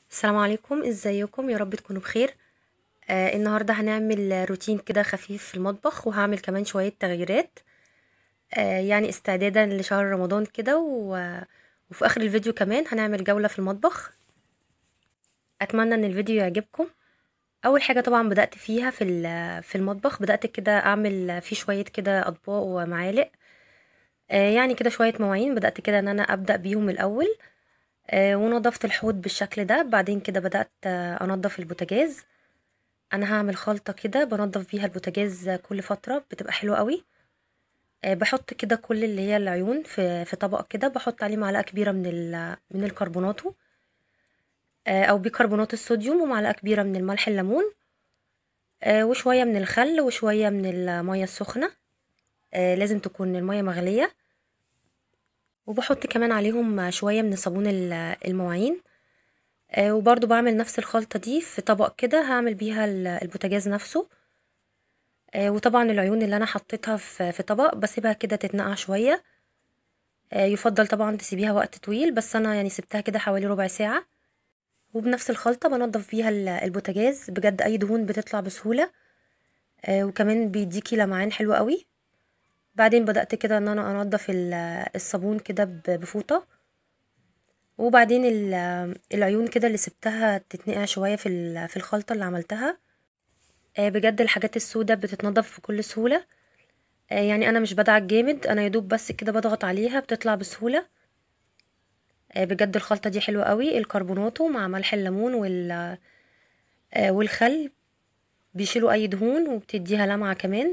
السلام عليكم ازيكم يا رب تكونوا بخير آه النهارده هنعمل روتين كده خفيف في المطبخ وهعمل كمان شوية تغييرات آه يعني استعدادا لشهر رمضان كده و... وفي اخر الفيديو كمان هنعمل جولة في المطبخ اتمنى ان الفيديو يعجبكم اول حاجة طبعا بدأت فيها في ال- في المطبخ بدأت كده اعمل فيه شوية كده اطباق ومعالق آه يعني كده شوية مواعين بدأت كده ان انا ابدأ بيهم الاول آه، ونضفت الحوض بالشكل ده بعدين كده بدأت آه، انضف البوتاجاز انا هعمل خلطة كده بنضف بيها البوتاجاز كل فترة بتبقى حلوة قوي آه، بحط كده كل اللي هي العيون في في طبق كده بحط عليه معلقة كبيرة من ال من الكربوناتو آه، او بيكربونات الصوديوم ومعلقة كبيرة من الملح الليمون آه، وشوية من الخل وشوية من المية السخنة آه، لازم تكون المية مغلية وبحط كمان عليهم شوية من صابون ال- المواعين آه، وبرضو بعمل نفس الخلطة دي في طبق كده هعمل بيها ال- البوتاجاز نفسه آه، وطبعا العيون اللي انا حطيتها في في طبق بسيبها كده تتنقع شوية آه، يفضل طبعا تسيبيها وقت طويل بس انا يعني سبتها كده حوالي ربع ساعة وبنفس الخلطة بنضف بيها ال- البوتاجاز بجد اي دهون بتطلع بسهولة آه، وكمان بيديكي لمعان حلو قوي بعدين بدأت كده ان انا انضف ال- الصابون كده ب- بفوطة وبعدين ال- العيون كده اللي سبتها تتنقع شوية في ال- في الخلطة اللي عملتها آه، بجد الحاجات السوداء بتتنضف بكل سهولة آه، يعني انا مش بدعك جامد انا يدوب بس كده بضغط عليها بتطلع بسهولة آه، بجد الخلطة دي حلوة قوي الكربوناتو مع ملح الليمون وال آه، والخل بيشيلوا اي دهون وبتديها لمعة كمان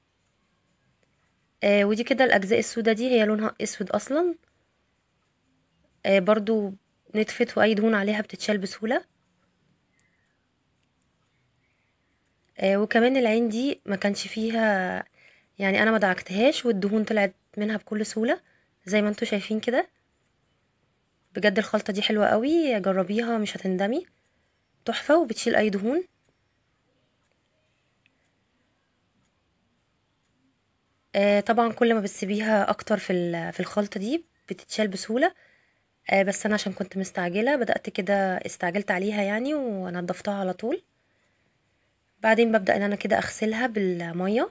آه، ودي كده الاجزاء السوداء دي هي لونها اسود اصلا آه، برضو نتفت واي دهون عليها بتتشال بسهولة آه، وكمان العين دي ما كانش فيها يعني انا ما دعكتهاش والدهون طلعت منها بكل سهولة زي ما انتوا شايفين كده بجد الخلطة دي حلوة قوي جربيها مش هتندمي تحفة وبتشيل اي دهون آه، طبعا كل ما بتسيبيها اكتر في ال- في الخلطة دي بتتشال بسهولة آه، بس انا عشان كنت مستعجلة بدأت كده استعجلت عليها يعني ونضفتها على طول بعدين ببدأ ان انا كده اغسلها بالمية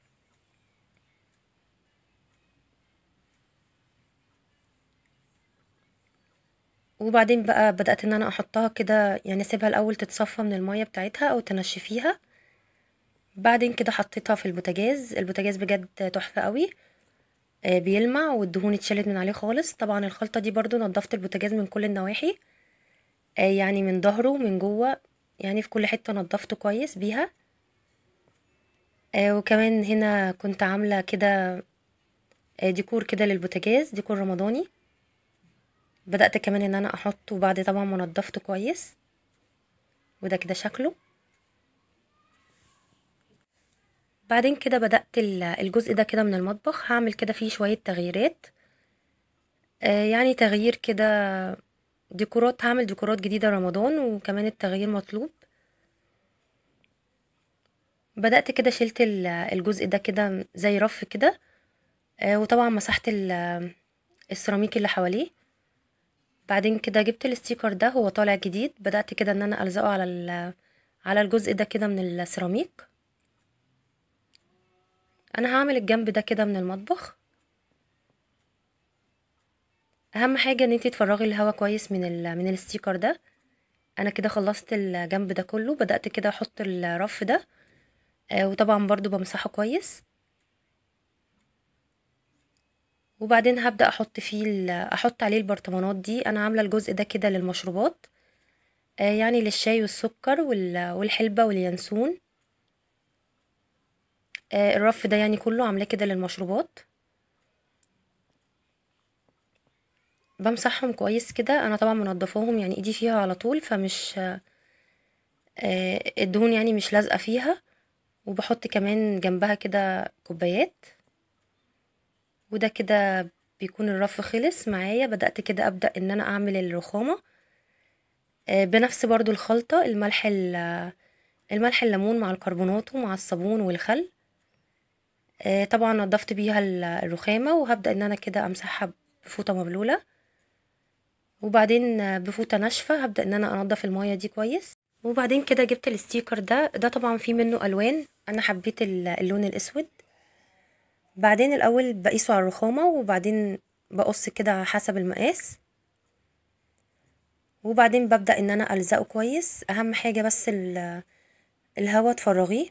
وبعدين بقى بدأت ان انا احطها كده يعني اسيبها الاول تتصفى من المية بتاعتها او تنشفيها بعدين كده حطيتها في البوتاجاز البوتاجاز بجد تحفة قوي آه، بيلمع والدهون اتشالت من عليه خالص طبعا الخلطة دي برضو نضفت البوتاجاز من كل النواحي آه، يعني من ظهره ومن جوه يعني في كل حتة نضفته كويس بيها آه، وكمان هنا كنت عاملة كده آه، ديكور كده للبوتاجاز ديكور رمضاني بدأت كمان ان انا احطه بعد طبعا ما نضفته كويس وده كده شكله بعدين كده بدأت ال- الجزء ده كده من المطبخ هعمل كده فيه شوية تغييرات آه، يعني تغيير كده ديكورات هعمل ديكورات جديدة رمضان وكمان التغيير مطلوب بدأت كده شلت ال- الجزء ده كده زي رف كده آه، وطبعا مسحت ال- السيراميك اللي حواليه بعدين كده جبت الستيكر ده هو طالع جديد بدأت كده ان انا الزقه على ال- على الجزء ده كده من السيراميك انا هعمل الجنب ده كده من المطبخ اهم حاجه ان انتي تفرغي الهواء كويس من ال من الستيكر ده انا كده خلصت الجنب ده كله بدأت كده احط الرف ده آه، وطبعا برضو بمسحه كويس وبعدين هبدأ احط فيه ال- احط عليه البرطمانات دي انا عامله الجزء ده كده للمشروبات آه، يعني للشاي والسكر وال- والحلبة واليانسون آه، الرف ده يعني كله عاملاه كده للمشروبات بمسحهم كويس كده انا طبعا منضفاهم يعني ايدي فيها على طول فمش آه، الدهون يعني مش لازقه فيها وبحط كمان جنبها كده كوبايات وده كده بيكون الرف خلص معايا بدأت كده أبدأ ان انا اعمل الرخامة آه، بنفس برضو الخلطة الملح ال- الملح الليمون مع الكربونات ومع الصابون والخل آه، طبعا نضفت بيها ال- الرخامة وهبدأ ان انا كده امسحها بفوطة مبلولة وبعدين بفوطة ناشفة هبدأ ان انا انضف المية دي كويس وبعدين كده جبت الستيكر ده ده طبعا فيه منه الوان انا حبيت اللون الاسود بعدين الاول بقيسه على الرخامة وبعدين بقص كده حسب المقاس وبعدين ببدأ ان انا الزقه كويس اهم حاجة بس الهوا تفرغيه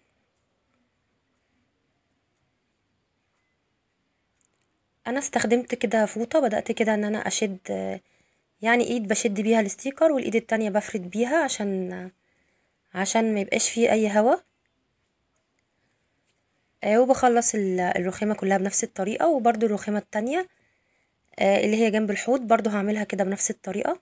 انا استخدمت كده فوطة بدأت كده ان انا اشد يعني ايد بشد بيها الستيكر والايد التانية بفرد بيها عشان عشان ما يبقاش فيه اي هوا وبخلص الرخامة كلها بنفس الطريقة وبرده الرخامة التانية اللي هي جنب الحوض برضو هعملها كده بنفس الطريقة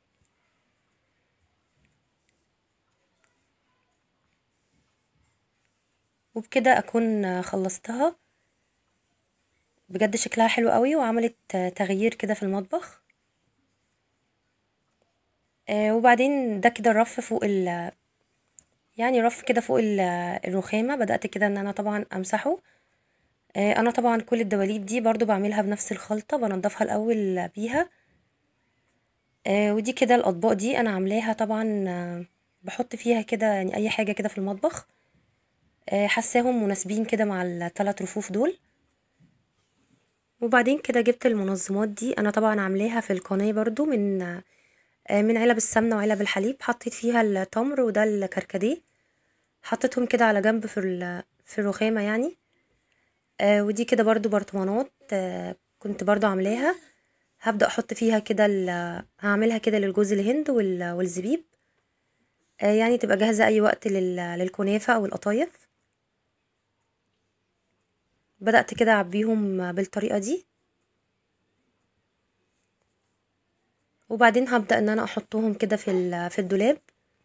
وبكده اكون خلصتها بجد شكلها حلو قوي وعملت تغيير كده في المطبخ وبعدين ده كده الرف فوق ال يعني رف كده فوق الرخامة بدأت كده ان انا طبعا امسحه انا طبعا كل الدواليب دي برضو بعملها بنفس الخلطة بنضفها الاول بيها ودي كده الاطباق دي انا عاملاها طبعا بحط فيها كده يعني اي حاجة كده في المطبخ حاساهم مناسبين كده مع الثلاث رفوف دول وبعدين كده جبت المنظمات دي انا طبعا عاملاها في القناة برضو من من علب السمنة وعلب الحليب حطيت فيها التمر وده الكركديه حطيتهم كده على جنب في في الرخامة يعني ودي كده برضو برطمانات كنت برضو عاملاها هبدأ احط فيها كده هعملها كده للجوز الهند والزبيب يعني تبقى جاهزة اي وقت للكنافة او القطايف بدأت كده اعبيهم بالطريقة دي وبعدين هبدأ ان انا احطهم كده في في الدولاب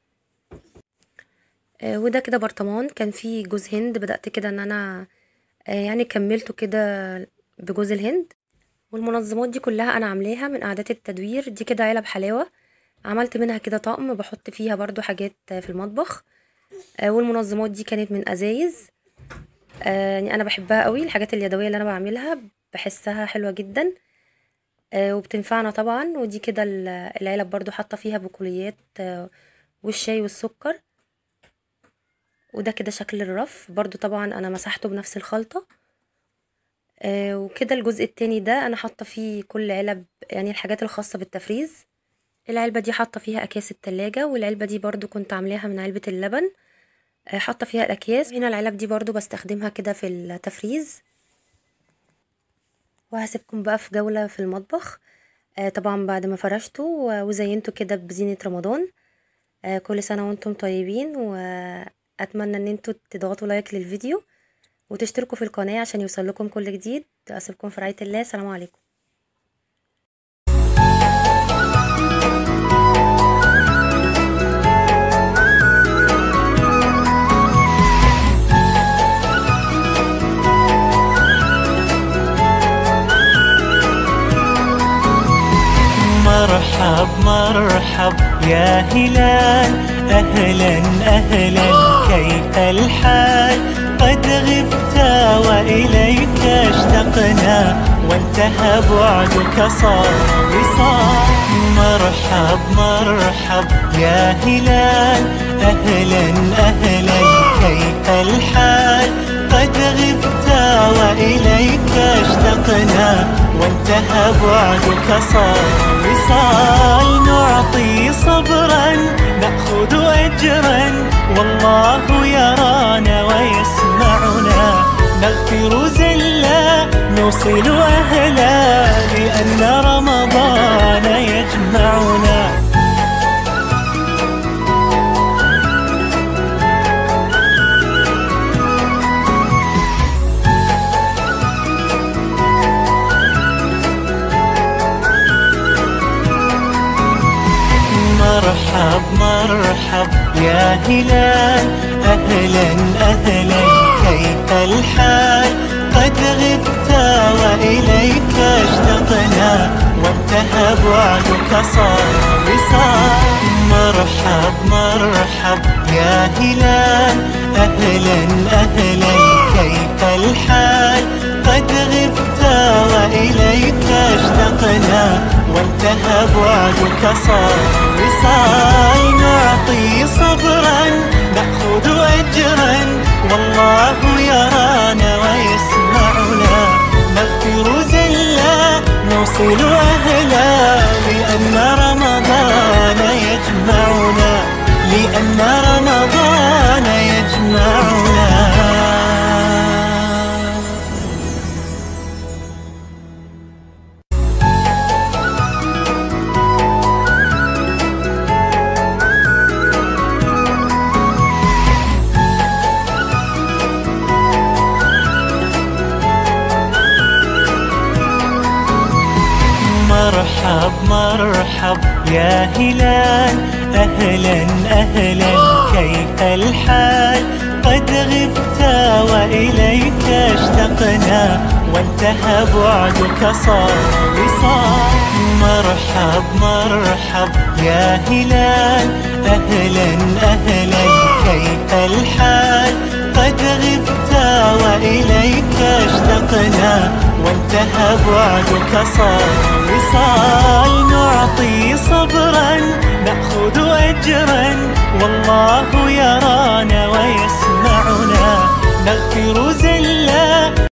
وده كده برطمان كان فيه جوز هند بدأت كده ان انا يعني كملته كده بجوز الهند والمنظمات دي كلها انا عاملاها من اعداد التدوير دي كده علب حلاوة عملت منها كده طقم بحط فيها برضو حاجات في المطبخ والمنظمات دي كانت من ازايز يعني انا بحبها قوي الحاجات اليدويه اللي انا بعملها بحسها حلوه جدا وبتنفعنا طبعا ودي كده العلب برضو حاطه فيها بقوليات والشاي والسكر وده كده شكل الرف برضو طبعا انا مسحته بنفس الخلطه وكده الجزء التاني ده انا حاطه فيه كل علب يعني الحاجات الخاصه بالتفريز العلبه دي حاطه فيها اكياس التلاجة والعلبه دي برضو كنت عاملاها من علبه اللبن حاطه فيها الاكياس هنا العلب دي برضو بستخدمها كده في التفريز وهسيبكم بقى في جولة في المطبخ طبعا بعد ما فرشته وزينته كده بزينة رمضان كل سنة وانتم طيبين واتمنى ان انتوا تضغطوا لايك للفيديو وتشتركوا في القناة عشان يوصل لكم كل جديد اسيبكم في رعاية الله السلام عليكم مرحب مرحب يا هلال أهلا أهلا كيف الحال قد غبت وإليك اشتقنا وانتهى بعدك صار وصال مرحب مرحب يا هلال أهلا أهلا كيف الحال قد غبت وإليك اشتقنا وانتهى بعدك صار وصال نعطي صبرا نأخذ أجرا والله يرانا ويسمعنا نغفر زلا نوصل أهلا لأن رمضان يجمعنا مرحب مرحب يا هلال أهلا أهلا كيف الحال قد غبت وإليك اشتقنا وانتهى بعدك صار وصال مرحب مرحب يا هلال أهلا أهلا كيف الحال قد غبت وإليك اشتقنا وانتهى وانتهى بعدك صار وصال نعطي صبرا نأخذ أجرا والله يرانا ويسمعنا نغفر زلا نوصل أهلا لأن رمضان يجمعنا لأن رمضان يجمعنا مرحب مرحب يا هلال أهلا أهلا كيف الحال قد غبت وإليك اشتقنا وانتهى بعدك صار وصال مرحب مرحب يا هلال أهلا أهلا كيف الحال قد غبت وإليك اشتقنا وانتهى بعدك صار وصال نعطي صبرا نأخذ أجرا